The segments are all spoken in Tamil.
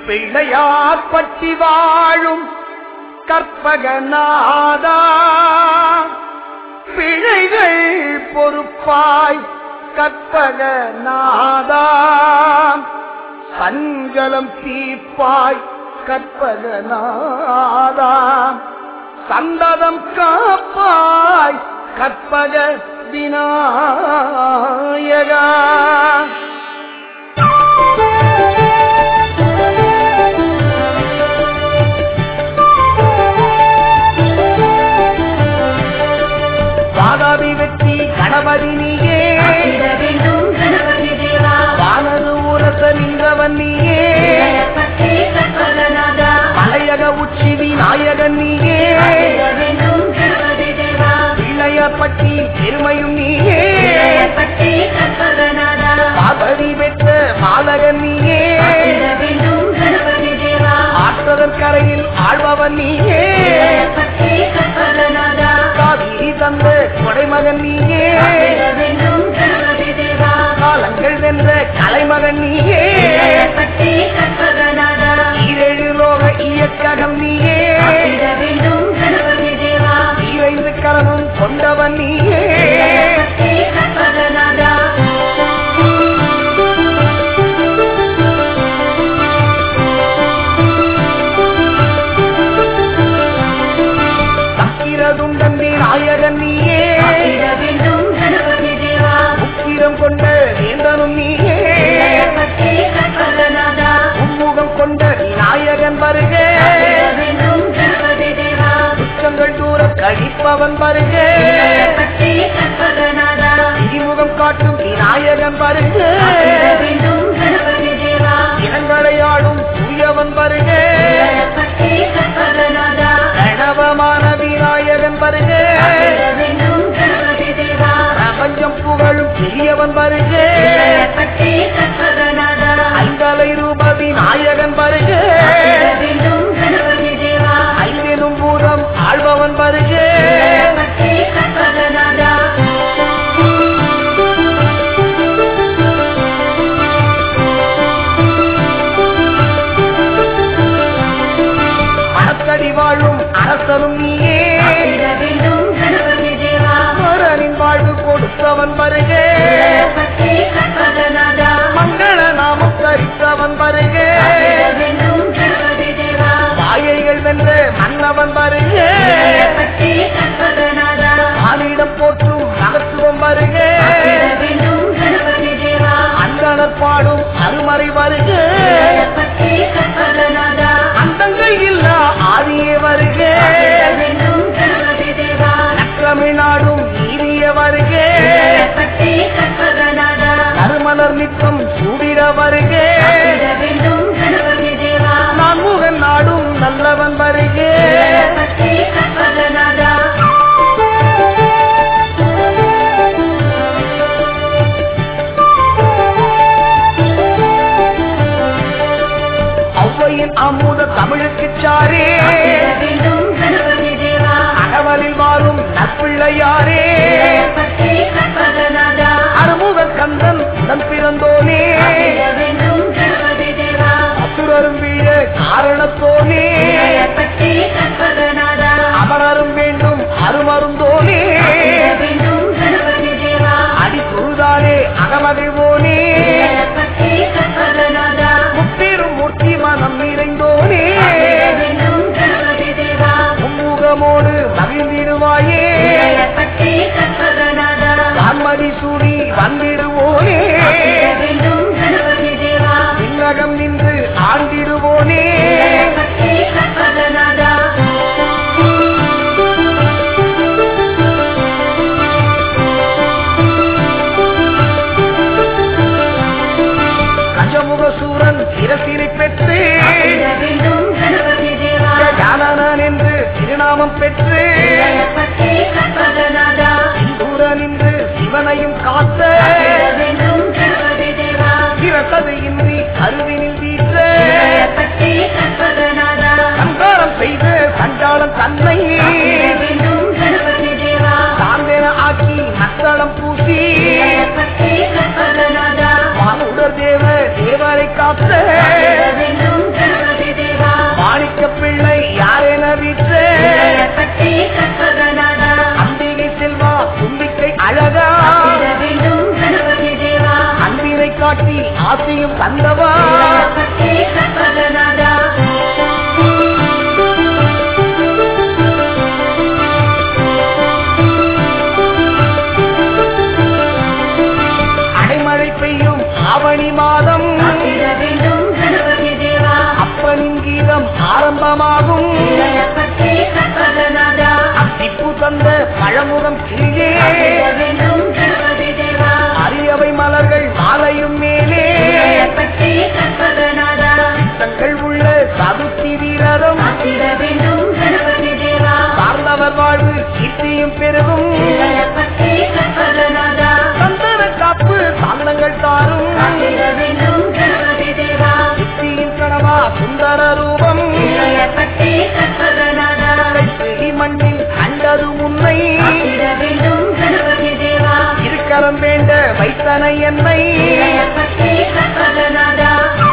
பிள்ளையார் பட்டி வாழும் கற்பகநாதா பிழைகள் பொறுப்பாய் கற்பகநாதா சஞ்சலம் தீப்பாய் கற்பகநாதா சந்ததம் காப்பாய் கற்பக விநாயகா வாதாபி வெற்றி கணபதி நீயே காத்திட வேண்டும் கணபதி தேவா வானது ஊரச நின்றவன் நீயே பற்றி கற்பகநாதா மலையக உச்சி விநாயகன் நீயே காத்திட வேண்டும் கணபதி தேவா பிள்ளைய பட்டி பெருமையும் நீயே பற்றி கற்பகநாதா பார்வதி பெற்ற மாலகன் நீயே காத்திட வேண்டும் கணபதி தேவா ஆற்றதன் கரையில் ஆழ்பவன் நீயே பற்றி கற்பகநாதா காவிரி தந்த கொடைமகன் நீயே காத்திட வேண்டும் கணபதி தேவா காலங்கள் வென்ற கலைமகன் நீயே பற்றி கற்பகநாதா ஈரேழு லோக இயக்ககம் நீயே காத்திட வேண்டும் கணபதி தேவா ஈரைந்து கரமும் கொண்டவன் நீயே பற்றி கற்பகநாதா சக்கிரதுண்டன் நாயகன் நீயே காத்திட வேண்டும் கணபதி தேவா உக்கிரம் கொண்ட வேந்தனும் நீயே பற்றி கற்பகநாதா உன்முகம் கொண்ட நாயகன் வருக காத்திட வேண்டும் கணபதி தேவா குற்றங்கள் தூர கழிப்பவன் வருக பற்றி கற்பகநாதா இடிமுகம் காட்டும் விநாயகன் வருக காத்திட வேண்டும் கணபதி தேவா இனங்களை ஆடும் தூயவன் வருக பற்றி கற்பகநாதா கணவமான விநாயகன் வருக காத்திட வேண்டும் கணபதி தேவா பிரபஞ்சம் புகழும் பெரியவன் வருக பற்றி கற்பகநாதா ஐந்தலை ரூப விநாயகன் வருக காத்திட வேண்டும் கணபதி தேவா ஐந்தெனும் பூதம் ஆழ்பவன் வருக பற்றி கற்பகநாதா மனத்தடி வாழும் அரசனும் நீயே காத்திட வேண்டும் கணபதி தேவா மரனின் வாழ்வு கொடுத்தவன் வருக பற்றி கற்பகநாதா மங்கள நாமம் தரித்தவன் வருக காத்திட வேண்டும் கணபதி தேவா மாயைகள் வென்ற மன்னவன் வருக பற்றி கற்பகநாதா ஆனிடம் போற்றும் மகத்துவம் வருக காத்திட வேண்டும் கணபதி தேவா அந்தனர் பாடும் அருமறை வருக பற்றி கற்பகநாதா அந்தங்கள் இல்லா ஆதியே வருக காத்திட வேண்டும் கணபதி தேவா தமிழ்நாடும் நீதிய வருக பற்றி கற்பகநாதா கருமலர் நித்தம் சூடிட வருக காத்திட வேண்டும் கணபதி தேவா நான் முகன் நாடும் நல்லவன் வருக பற்றி கற்பகநாதா ஔவையின் அமுத தமிழுக்கு சாரே காத்திட வேண்டும் கணபதி தேவா அகவலில் வாழும் நற்பிள்ளையாரே பற்றி கற்பகநாதா அறுமுக கந்தன் உடன் பிறந்தோனே காத்திட வேண்டும் கணபதி தேவா அசுரரும் வீழ காரணத்தோனே பற்றி கற்பகநாதா அமரரும் வேண்டும் அருமருந்தோனே காத்திட வேண்டும் கணபதி தேவா அடி குருதானே அகமகிழ்வோனே பற்றி கற்பகநாதா முப்பெரும் மூர்த்தி மனம் நிறைந்தோனே காத்திட வேண்டும் கணபதி தேவா மும்முகமோடு மகிழ்ந்திடுவாயே பற்றி கற்பகநாதா வான்மதி சூடி வந்திடுவோனே காத்திட வேண்டும் கணபதி தேவா விண்ணகம் நின்று ஆண்டிடுவோனே பற்றி கற்பகநாதா கஜமுக சூரன் சிரசினை பெற்று காத்திட வேண்டும் கணபதி தேவா ஜானனன் என்று திருநாமம் பெற்று பற்றி கற்பகநாதா சிந்தூரன் என்று சிவனையும் காத்த காத்திட வேண்டும் கணபதி தேவா சிறத்தது இன்றி கருவினில் வீற்ற பற்றி கற்பகநாதா சங்காரம் செய்து சஞ்சாலம் தன்னை காத்திட வேண்டும் கணபதி தேவா சாந்தென ஆக்கி மத்தளம் பூசி பற்றி கற்பகநாதா வானுடர் தேவ தேவரை காத்த காத்திட வேண்டும் கணபதி ஆசையும் தந்தவா பற்றி கற்பகநாதா அடைமழை பெய்யும் ஆவணி மாதம் காத்திட வேண்டும் கணபதி தேவா அப்பனின் கீதம் ஆரம்பமாகும் பற்றி கற்பகநாதா அத்திப்பு தந்த பழமுகம் கீழே காத்திட வேண்டும் கணபதி தேவா அரியவை மலர்கள் மாலையும் மேலே பற்றி கற்பகநாதா தங்கள் உள்ள சதுர்த்தி வீரரும் காத்திட வேண்டும் கணபதி தேவா சார்ந்தவர் வாழ்வு கீர்த்தியும் பெருகும் பற்றி கற்பகநாதா சந்தன காப்பு சாந்தங்கள் தாரும் காத்திட வேண்டும் கணபதி தேவா சித்தியின் கனவா சுந்தர ரூபம் பற்றி கற்பகநாதா செடி மண்ணில் கண்டது முன்னை காத்திட வேண்டும் கணபதி தேவா இருக்கரம் வேண்ட வைத்தனை என்னை பற்றி கற்பகநாதா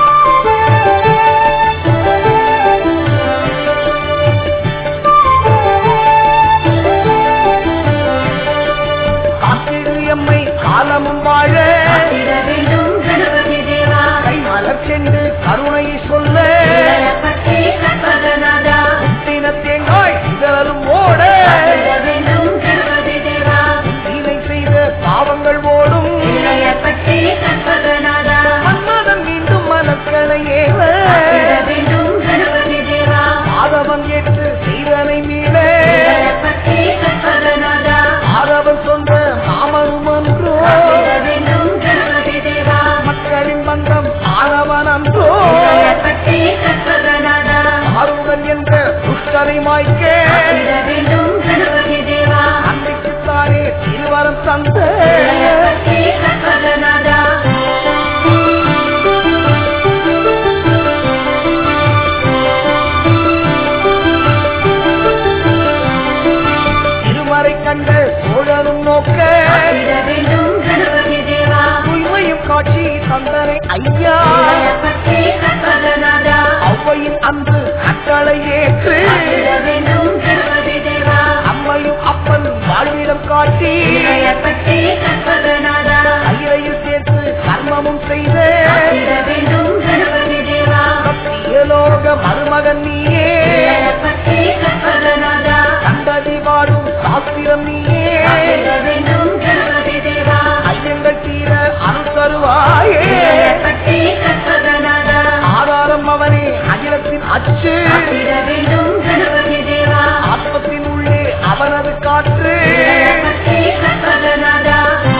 காத்திடு எம்மை காலமும் வாழ காத்திட வேண்டும் கணபதி தேவா கை மலர் சென்று கருணை சொல்ல பற்றி கற்பகநாதா தின தேங்காய் இதழும் ஓட காத்திட வேண்டும் கணபதி தேவா நீனை செய்த பாவங்கள் ஓடும் பற்றி கற்பகநாதா மன்மதன் மீண்டும் மனக்களை ஏவ காத்திட வேண்டும் கணபதி தேவா ஆதவன் ஏற்று செய்தனை மீள பற்றி கற்பகநாதா ஆதவன் சொந்த மாமனும் அன்றோ காத்திட வேண்டும் கணபதி தேவா மக்களின் பந்தம் ஆனவன் அன்றோ பற்றி கற்பகநாதா ஆறுதல் என்ற துஷ்டனை மாய்க்க காத்திட வேண்டும் கணபதி தேவா அன்றைக்குத்தானே திருவரம் தந்த பற்றி கற்பகநாதா திருமறை கண்ட சோழனும் நோக்க காத்திட வேண்டும் கணபதி தேவா தூய்மையும் காட்சி தந்தனை ஐயா பற்றி கற்பகநாதா ஔவையின் அன்பு கட்டளை ஏற்று காத்திட வேண்டும் கணபதி தேவா அம்மையும் அப்பன் வாழ்விடம் காட்டி பற்றி கற்பகநாதா கையிலையில் சேர்த்து கர்மமும் செய்து காத்திட வேண்டும் கணபதி தேவா சத்தியலோக மருமகன் நீயே பற்றி கற்பகநாதா கண்டதி வாடும் சாஸ்திரம் நீயே காத்திட வேண்டும் கணபதி தேவா ஐயங்கள் தீர அருள் தருவாயே பற்றி கற்பகநாதா ஆதாரம் அவனே அகிலத்தின் அச்சு காத்திட வேண்டும் கணபதி தேவா ஆத்மத்தின் உள்ளே அவனது காற்று பற்றி கற்பகநாதா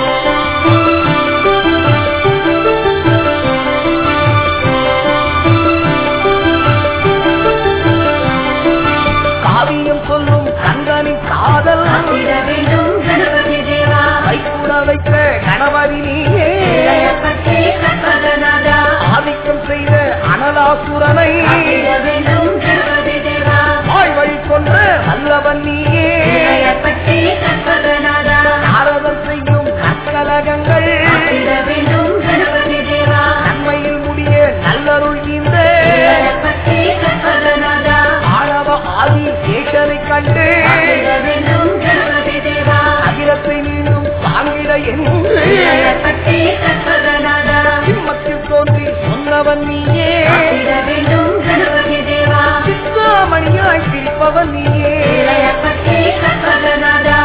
காவியம் சொல்லும் கந்தனின் காதல் காத்திட வேண்டும் கணபதி தேவா கைகூட வைத்த கணவரி நீயே பற்றி கற்பகநாதா ஆதிக்கம் செய்த அனலாசுரனை காத்திட வேண்டும் கணபதி தேவா ஆய் வழி கொன்ற நல்லவன் நீயே பற்றி கற்பகநாதா நாரதன் செய்யும் நற்கலகங்கள் காத்திட வேண்டும் கணபதி தேவா நன்மையில் முடிய நல்லருள் இந்த பற்றி கற்பகநாதா ஆணவ ஆதி சேஷனை கண்டு காத்திட வேண்டும் கணபதி தேவா அகிலத்தை மீண்டும் தாங்கிட என்று பற்றி கற்பகநாதா சிம்மத்தில் தோன்றி சொன்னவன் நீயே காத்திட வேண்டும் கணபதி தேவா சித்தாமணியாய் பிரிப்பவன் நீயே பற்றி கற்பகநாதா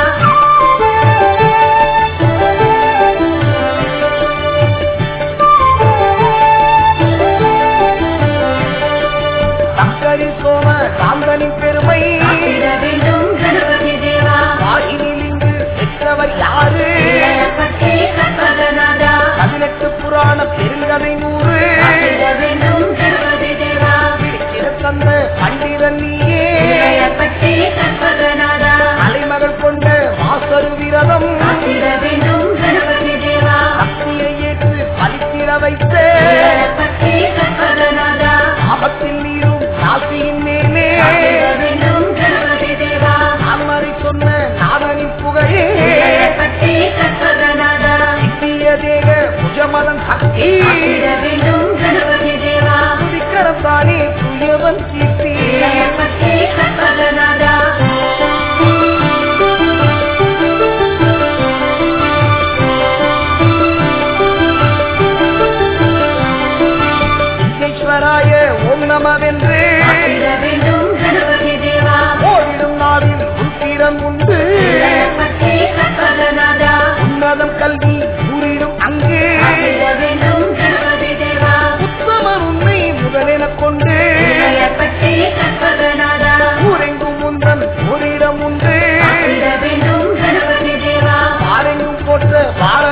சங்கரி சோம சாந்தனின் பெருமை காத்திட வேண்டும் கணபதி தேவா வாயினில் இங்கு பெற்றவர் யாரு பற்றி கற்பகநாதா பதினெட்டு புராண பெருங்கதை நூறு காத்திட வேண்டும் கணபதி தேவா பிடிக்கிற தந்த பண்டிதன் நீயே பற்றி கற்பகநாதா அலைமகள் கொண்ட மாசரு விரதம் காத்திட வேண்டும் கணபதி தேவா சக்தியை ஏற்று பலித்திட வைத்த பற்றி கற்பகநாதா ஆபத்தில் நீரும் ராசியின் மேலே காத்திட வேண்டும் கணபதி தேவா அம்மறை சொன்ன நாதனின் புகழே பற்றி கற்பகநாதா இந்திய தேக புஜமதன் சக்தி காத்திட வேண்டும் கணபதி தேவா துதிக்கரத்தானே துயவன் கீர்த்தி பற்றி கற்பகநாதா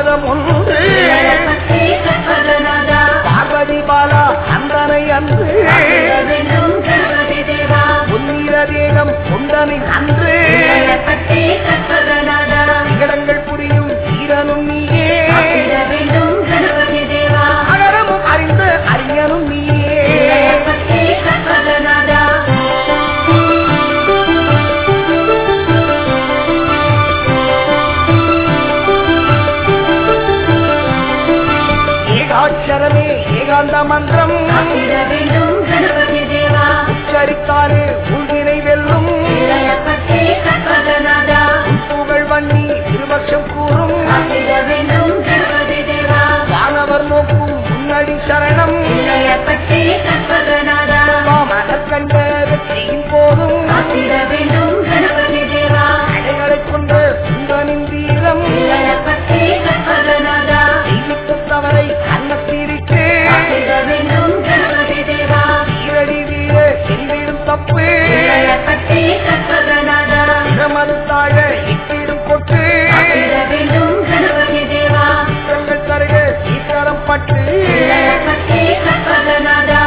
பாதம் ஒன்று பற்றி கற்பகநாதா பார்வதி பாலா அந்தனை அன்று காத்திட வேண்டும் கணபதி தேவா பொன்னிற தேகம் கொண்டனை அன்று பற்றி கற்பகநாதா விகடங்கள் புரியும் வீரனும் நீயே காத்திட வேண்டும் கணபதி தேவா அகரமும் அறிந்த அறிஞனும் நீயே பற்றி கற்பகநாதா ஏகாட்சரமே ஏகாந்த மந்திரம் காத்திட வேண்டும் கணபதி தேவா உச்சரித்தாலே உள்வினை வெல்லும் பற்றி கற்பகநாதா புகழ் வண்ணி திருபக்ஷம் கூறும் காத்திட வேண்டும் கணபதி தேவா வானவர் நோக்கும் முன்னடி சரணம் பற்றி கற்பகநாதா மகக் கண்ட வெற்றியின் போதும் காத்திட வேண்டும் கணபதி தேவா அடைகளை கொண்ட சுந்தனின் வீரம் பற்றி கற்பகநாதா செய்தித்த தவறை கண்ணத்தீரிட்டு காத்திட வேண்டும் கணபதி தேவா ஈரடி வீர செல்லிடும் தப்பு பற்றி கற்பகநாதா இடமது தாழ இட்டிடும் கொட்டு காத்திட வேண்டும் கணபதி தேவா குற்றங்கள் தருக சீக்கிரம் பட்டு பற்றி கற்பகநாதா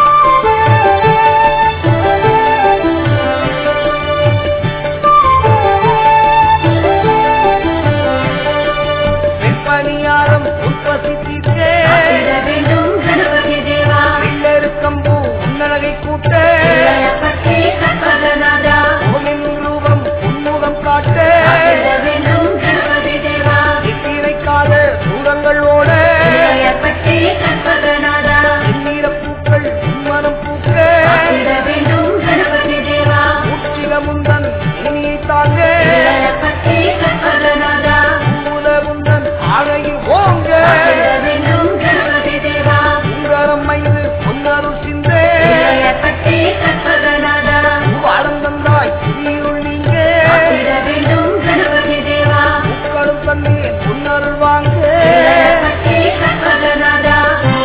வெப்பனியாரம் உற்பத்தி தீர்க்க காத்திட வேண்டும் கணபதி தேவா வெள்ளெருக்கம்பூ உன்னழகை கூட்ட பற்றி கற்பகநாதா ஓமின் ரூபம் உன்முகம் காட்ட காத்திட வேண்டும் கணபதி தேவா எத்தீரை கால தூரங்கள் ஓட பற்றி கற்பகநாதா வெண்ணீர பூக்கள் உன்மனம் பூக்க காத்திட வேண்டும் கணபதி தேவா உச்சில முந்தன் இனியை தாங்க பற்றி கற்பகநாதா மூல முந்தன் ஆழையில் ஓங்க காத்திட வேண்டும் கணபதி தேவா உங்கரம் மைது பொன்னருள் சிந்தே பற்றி கற்பகநாதா வாழம் தந்தாய் நீருள் நீங்க காத்திட வேண்டும் கணபதி தேவா முக்களும் தன்னே பொன்னருள் வாங்க பற்றி கற்பகநாதா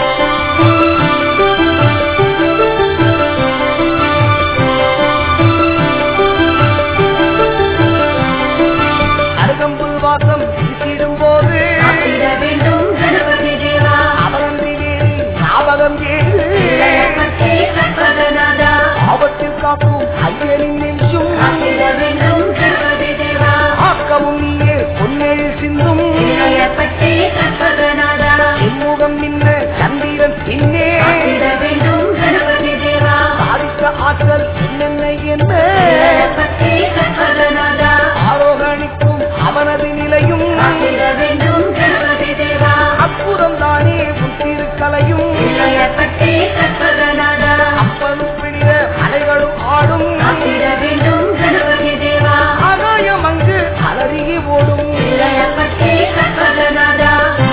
அருகம்புல் வாசம் வீசிடும் போது காத்திட வேண்டும் கணபதி தேவா அவரன்றி வேறு ஞாபகம் ஏது பற்றி கற்பகநாதா ஆபத்தில் காக்கும் ஐயனின் நெஞ்சும் காத்திட வேண்டும் கணபதி தேவா ஆக்கவும் நீயே பொன்னெழில் சிந்தும் பற்றி கற்பகநாதா எம்முகம் நின்ன சந்திரன் பின்னே காத்திட வேண்டும் கணபதி தேவா சாதித்த ஆற்றல் என்னென்ன என்ன பற்றி கற்பகநாதா ஆரோகணிக்கும் அவனது நிலையும் காத்திட வேண்டும் கணபதி தேவா அற்புதம் தானே உன் திருக்கலையும் பற்றி கற்பகநாதா அப்பனும் பிடித அலைகளும் ஆடும் காத்திட வேண்டும் கணபதி தேவா ஆகாயம் அங்கு அலறிகி ஓடும் பற்றி கற்பகநாதா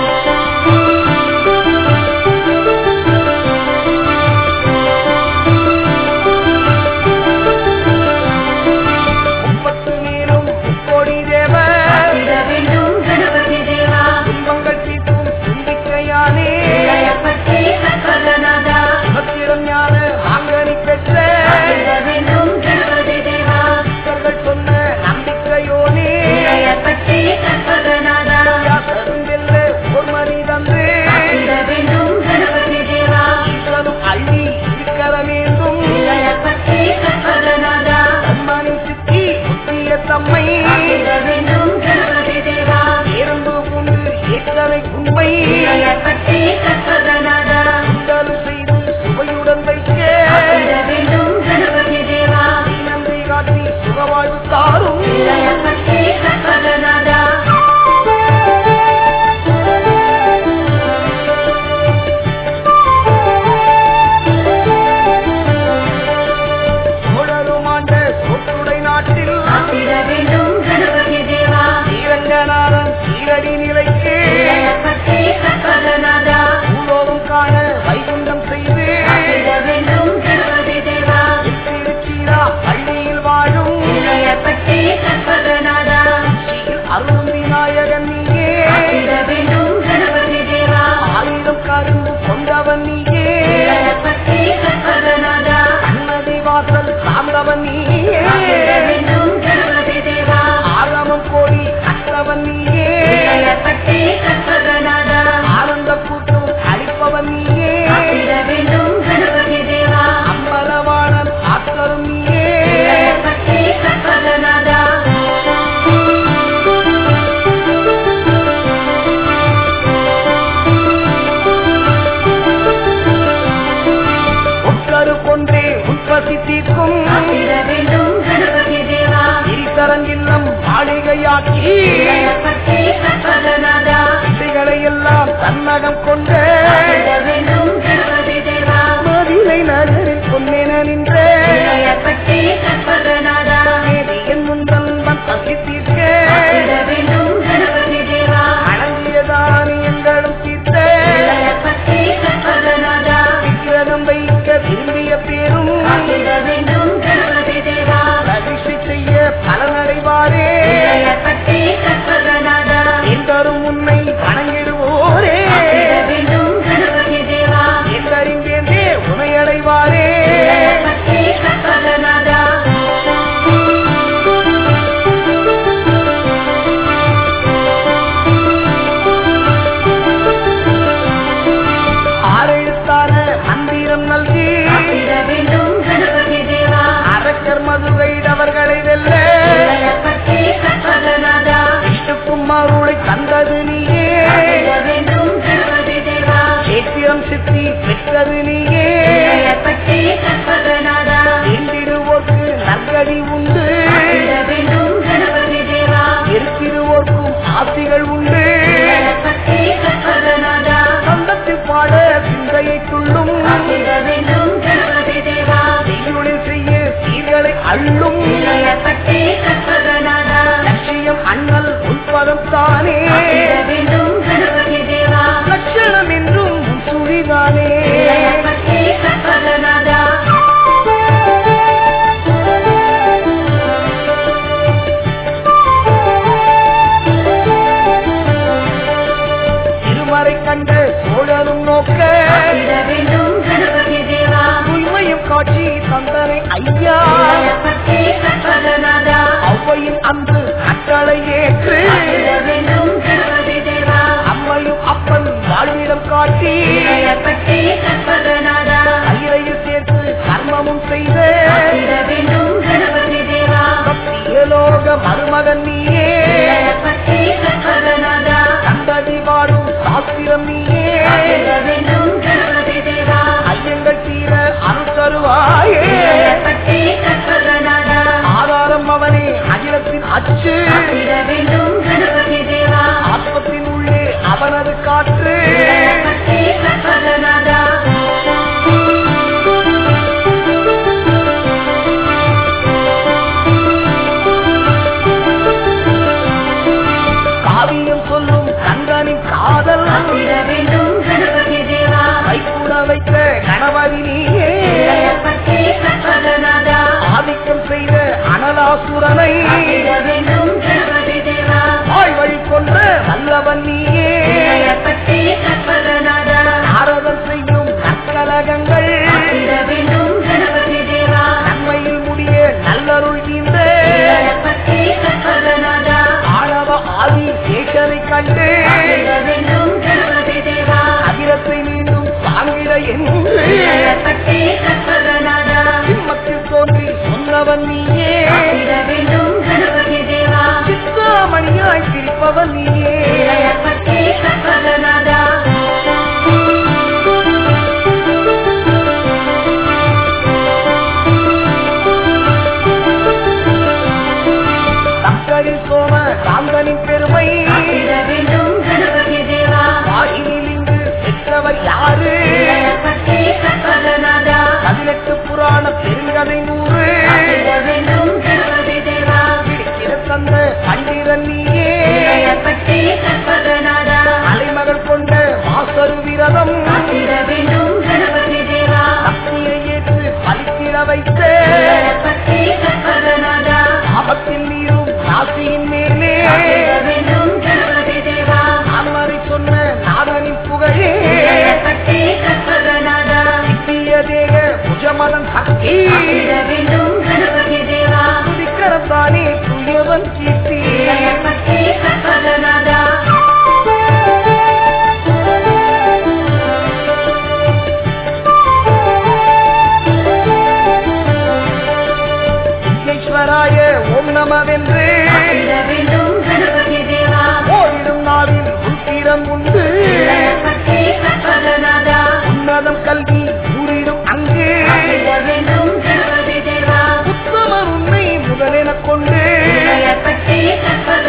முப்பத்து மேலும் முக்கோடி தேவ காத்திட வேண்டும் கணபதி தேவா துன்பங்கள் தீர்க்கும் தும்பிக்கையானே பற்றி கற்பகநாதா சுபத்திரம் ஞான ஆங்கனி பெற்ற காத்திட வேண்டும் கணபதி தேவா பக்தர்கள் சொன்ன நம்பிக்கையோனே பற்றி கற்பகநாதா சருந்தெல்ல ஒரு மணி தந்து காத்திட வேண்டும் கணபதி தேவா ஈசனும் அள்ளி இருக்கர வேண்டும் பற்றி கற்பகநாதா தன்மணி சித்தி முத்திய தம்மை காத்திட வேண்டும் கணபதி தேவா எறும்பு கொண்டு ஏற்றனை உண்மை பற்றி கற்பகநாதா உண்டல் செய்து சுவையுடன் வைக்க காத்திட வேண்டும் கணபதி தேவா நன்றி காட்டி சுகவாழ்வு தாரும் பற்றி கற்பகநாதா சோழருமாண்ட சொத்துடை நாட்டில் காத்திட வேண்டும் கணபதி தேவா ஸ்ரீரங்கநாதன் சீரடி நிலைக்கு பற்றி மாளிகையாக்கி இளையப்பட்டி கற்பகநாதா இசைகளை எல்லாம் தன்னகம் கொண்ட காத்திட வேண்டும் கணபதி தேவா மதிலை நகரில் பொன்னென நின்ற இளையப்பட்டி கற்பகநாதா என் முந்தல்வன் பசி தீர்க்க காத்திட வேண்டும் கணபதி தேவா அடங்கிய தானியங்களும் தீர்த்த இளையப்பட்டி கற்பகநாதா விக்கிரகம் வைக்க விரும்பிய பேரும் காத்திட வேண்டும் கணபதி தேவா பிரதிஷ்டை செய்ய பலனடைவாரே இளையப்பட்டி கற்பகநாதா என்றரும் உன்னை வணங்கிடுவோரே காத்திட வேண்டும் கணபதி தேவா என்றறிந்தேந்தே உனையடைவாரே இளையப்பட்டி கற்பகநாதா ஆறெழுத்தான மந்திரம் நல்கி காத்திட வேண்டும் கணபதி தேவா அரக்கர் மதுரைடவர்களை வெல்ல இளையப்பட்டி கற்பகநாதா விஷ்ணுக்கும் அருளை தந்தது நீயே காத்திட வேண்டும் கணபதி தேவா சேத்திரம் சித்தி பெற்றது நீயே இளையப்பட்டி கற்பகநாதா வேண்டிடுவோர்க்கு நற்கடி உண்டு காத்திட வேண்டும் கணபதி தேவா இருக்கிறோர்க்கும் ஆசிகள் உண்டு இளையப்பட்டி கற்பகநாதா சொந்தத்தில் பாட சிந்தையை துள்ளும் காத்திட வேண்டும் கணபதி தேவா செய்யுளில் செய்ய சீர்களை அள்ளும் இளையப்பட்டி கற்பகநாதா லட்சியம் அண்ணல் உட்பதம் தானே காத்திட வேண்டும் கணபதி தேவா லட்சணம் என்றும் சுழிதானே இளையப்பட்டி கற்பகநாதா திருமறை கண்ட சோழனும் நோக்க காத்திட வேண்டும் கணபதி தேவா உண்மையும் காட்சி தந்தனை ஐயா இளையப்பட்டி கற்பகநாதா அவ்வையின் அன்பு கட்டளை ஏற்று காத்திட வேண்டும் கணபதி தேவா அம்மையும் அப்பன் வாழ்விடம் காட்டி இளையப்பட்டி கற்பகநாதா கையிலையில் சேர்த்து கர்மமும் செய்த காத்திட வேண்டும் கணபதி தேவா சத்தியலோக மருமகன் நீயே இளையப்பட்டி கற்பகநாதா கண்டதி வாடும் சாஸ்திரம் நீயே காத்திட வேண்டும் கணபதி தேவா ஐயங்கள் தீர அருள் தருவாயே இளையப்பட்டி கற்பகநாதா ஆதாரம் அவனே அகிலத்தின் அச்சு காத்திட வேண்டும் கணபதி தேவா ஆத்மத்தின் உள்ளே அவனது காற்று இளையப்பட்டி கற்பகநாதா காவியம் சொல்லும் கந்தனின் காதல் காத்திட வேண்டும் கணபதி தேவா கைகூட வைத்த கணவதி நீயே இளையப்பட்டி கற்பகநாதா ஆதிக்கம் செய்த அனலாசுரனை காத்திட வேண்டும் கணபதி தேவா வாய் வழி கொண்ட நல்லவன் நீயே இளையப்பட்டி கற்பகநாதா நாரதன் செய்யும் நற்கலகங்கள் காத்திட வேண்டும் கணபதி தேவா நன்மையில் முடிய நல்லருள் இந்த இளையப்பட்டி கற்பகநாதா ஆணவ ஆதி சேஷனை கண்டு காத்திட வேண்டும் கணபதி தேவா அகிலத்தை மீண்டும் தாங்கிட என்று இளையப்பட்டி கற்பகநாதா சிம்மத்தில் தோன்றி சொன்னவன் நீயே காத்திட வேண்டும் கணபதி தேவா சித்தாமணியாய் சிரிப்பவன் நீயே இளையப்பட்டி கற்பகநாதா தங்களில் சோம சாந்தனின் பெருமை காத்திட வேண்டும் கணபதி தேவா வாயிலில் இங்கு பெற்றவர் யாரு இளையப்பட்டி கற்பகநாதா பதினெட்டு புராண பெருங்கதை நூறு காத்திட வேண்டும் கணபதி தேவா பிடிக்கிற தந்த பண்டிரன் நீயே இளையப்பட்டி கற்பகநாதா அலைமகள் கொண்ட மாசரு விரதம் காத்திட வேண்டும் கணபதி தேவா சக்தியை ஏற்று பலித்திட வைத்த இளையப்பட்டி கற்பகநாதா ஆபத்தில் நீரும் ராசியின் மேலே காத்திட வேண்டும் கணபதி தேவா அமரை சொன்ன நாதனின் புகழே இளையப்பட்டி கற்பகநாதா நித்திய தேக புஜமதன் சக்தி காத்திட வேண்டும் கணபதி தேவா துதிக்கரத்தானே துயவன் கீர்த்தி இளையப்பட்டி கற்பகநாதா விக்னேஸ்வராய ஓம் நமவென்று காத்திட வேண்டும் கணபதி தேவா ஓடிடும் நாவில் உத்திரம் உண்டு இளையப்பட்டி கற்பகநாதா உன்னதம் கல்வி கூறிடும் அங்கு காத்திட வேண்டும் கணபதி தேவா உத்தமர் உண்மை முதலென கொண்டு இளையப்பட்டி கற்பக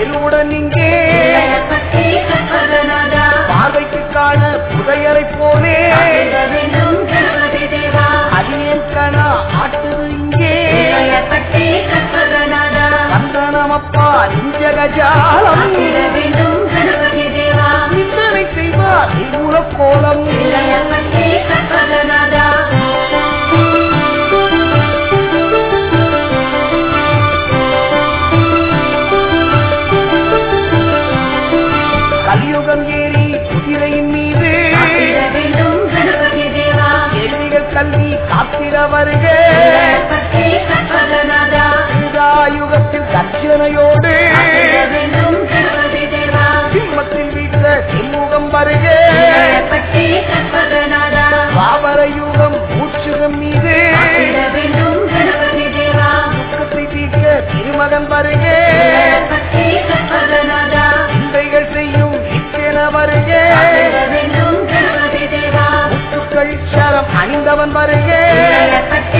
பெருவுடன் இங்கே பற்றி கற்பகநாதா பார்வைக்கு காண புதையரை போலே ஆட்டிட வேண்டும் கணபதி தேவா அடியேன் கணா ஆட்டுது இங்கே பற்றி கற்பகநாதா சந்தனமப்பா நிஞ்சகஜாலம் ஆட்டிட வேண்டும் கணபதி தேவா நிந்தனை செய்வார் கோலம் பற்றி கற்பகநாதா கலியுகம் ஏறி குதிரையின் மீது ஆட்டிட வேண்டும் கணபதி தேவா எதிரிகள் கல்வி காத்திர வருக பற்றி கற்பகநாதா யுகத்தில் தட்சணையோடு ஆட்டிட வேண்டும் கணபதி தேவா சிம்மத்தில் வீட்ட சிம்முகம் வருக பற்றி கற்பகநாதா பாவர யுகம் மூச்சுகம் மீது ஆட்டிட வேண்டும் கணபதி தேவா துக்கத்தை தீர்க்க திருமகன் வருக பற்றி கற்பகநாதா சிந்தைகள் செய்யும் இக்கென வருக ஆட்டிட வேண்டும் கணபதி தேவா முத்துக்கள் சரம் அணிந்தவன் வருக பற்றி